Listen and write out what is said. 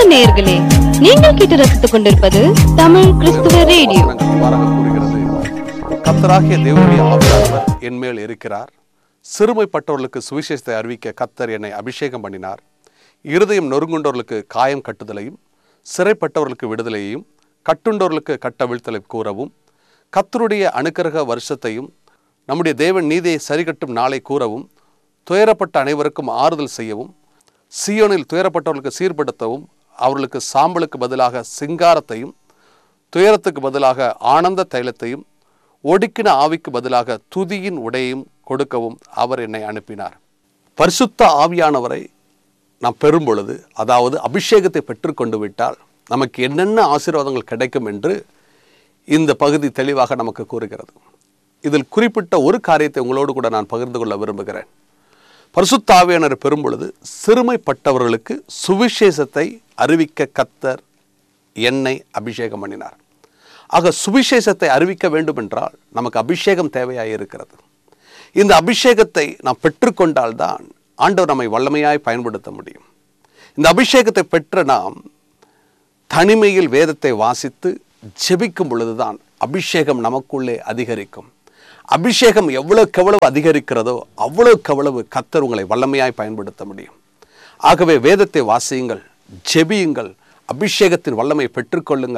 நேயர்களே நீங்கள் கேட்டு ரசித்துக் கொண்டிருப்பது தமிழ் கிறிஸ்துவ ரேடியோ வசனங்கள் இவ்வாறாக கூறுகிறது கத்தராகிய தேவனுடைய ஆவியானவர் என் மேல் இருக்கிறார் சிறுமைப்பட்டவர்களுக்கு சுவிசேஷத்தை அறிவிக்க கத்தர் என்னை அபிஷேகம் பண்ணினார் இருதயம் நொறுங்குண்டவர்களுக்கு காயம் கட்டுதலையும் சிறைப்பட்டவர்களுக்கு விடுதலையையும் கட்டுண்டவர்களுக்கு கட்டவிழ்த்தலை கூறவும் கத்தருடைய அனுக்கிரக வருஷத்தையும் நம்முடைய தேவன் நீதியை சரிகட்டும் நாளை கூறவும் துயரப்பட்ட அனைவருக்கும் ஆறுதல் செய்யவும் சியோனில் துயரப்பட்டவர்களுக்கு சீர்படுத்தவும் அவர்களுக்கு சாம்பலுக்கு பதிலாக சிங்காரத்தையும் துயரத்துக்கு பதிலாக ஆனந்த தைலத்தையும் ஒடுக்கின ஆவிக்கு பதிலாக துதியின் உடையையும் கொடுக்கவும் அவர் என்னை அனுப்பினார் பரிசுத்த ஆவியானவரை நாம் பெறும் பொழுது அதாவது அபிஷேகத்தை பெற்றுக்கொண்டு விட்டால் நமக்கு என்னென்ன ஆசீர்வாதங்கள் கிடைக்கும் என்று இந்த பகுதி தெளிவாக நமக்கு கூறுகிறது இதில் குறிப்பிட்ட ஒரு காரியத்தை உங்களோடு கூட நான் பகிர்ந்து கொள்ள விரும்புகிறேன் பரிசுத்த ஆவியானவர் பெறும் பொழுது சிறுமைப்பட்டவர்களுக்கு சுவிசேஷத்தை அறிவிக்க கத்தர் என்னை அபிஷேகம் பண்ணினார் ஆக சுவிசேஷத்தை அறிவிக்க வேண்டும் என்றால் நமக்கு அபிஷேகம் தேவையாக இருக்கிறது இந்த அபிஷேகத்தை நாம் பெற்றுக்கொண்டால்தான் ஆண்டவர் நம்மை வல்லமையாய் பயன்படுத்த முடியும் இந்த அபிஷேகத்தை பெற்ற நாம் தனிமையில் வேதத்தை வாசித்து ஜெபிக்கும் பொழுதுதான் அபிஷேகம் நமக்குள்ளே அதிகரிக்கும் அபிஷேகம் எவ்வளவுக்கு எவ்வளவு அதிகரிக்கிறதோ அவ்வளவுக்கு அவ்வளவு கத்தர் உங்களை வல்லமையாய் பயன்படுத்த முடியும் ஆகவே வேதத்தை வாசியுங்கள் ஜெபியுங்கள் அபிஷேகத்தின் வல்லமை பெற்றுக்கொள்ளுங்கள்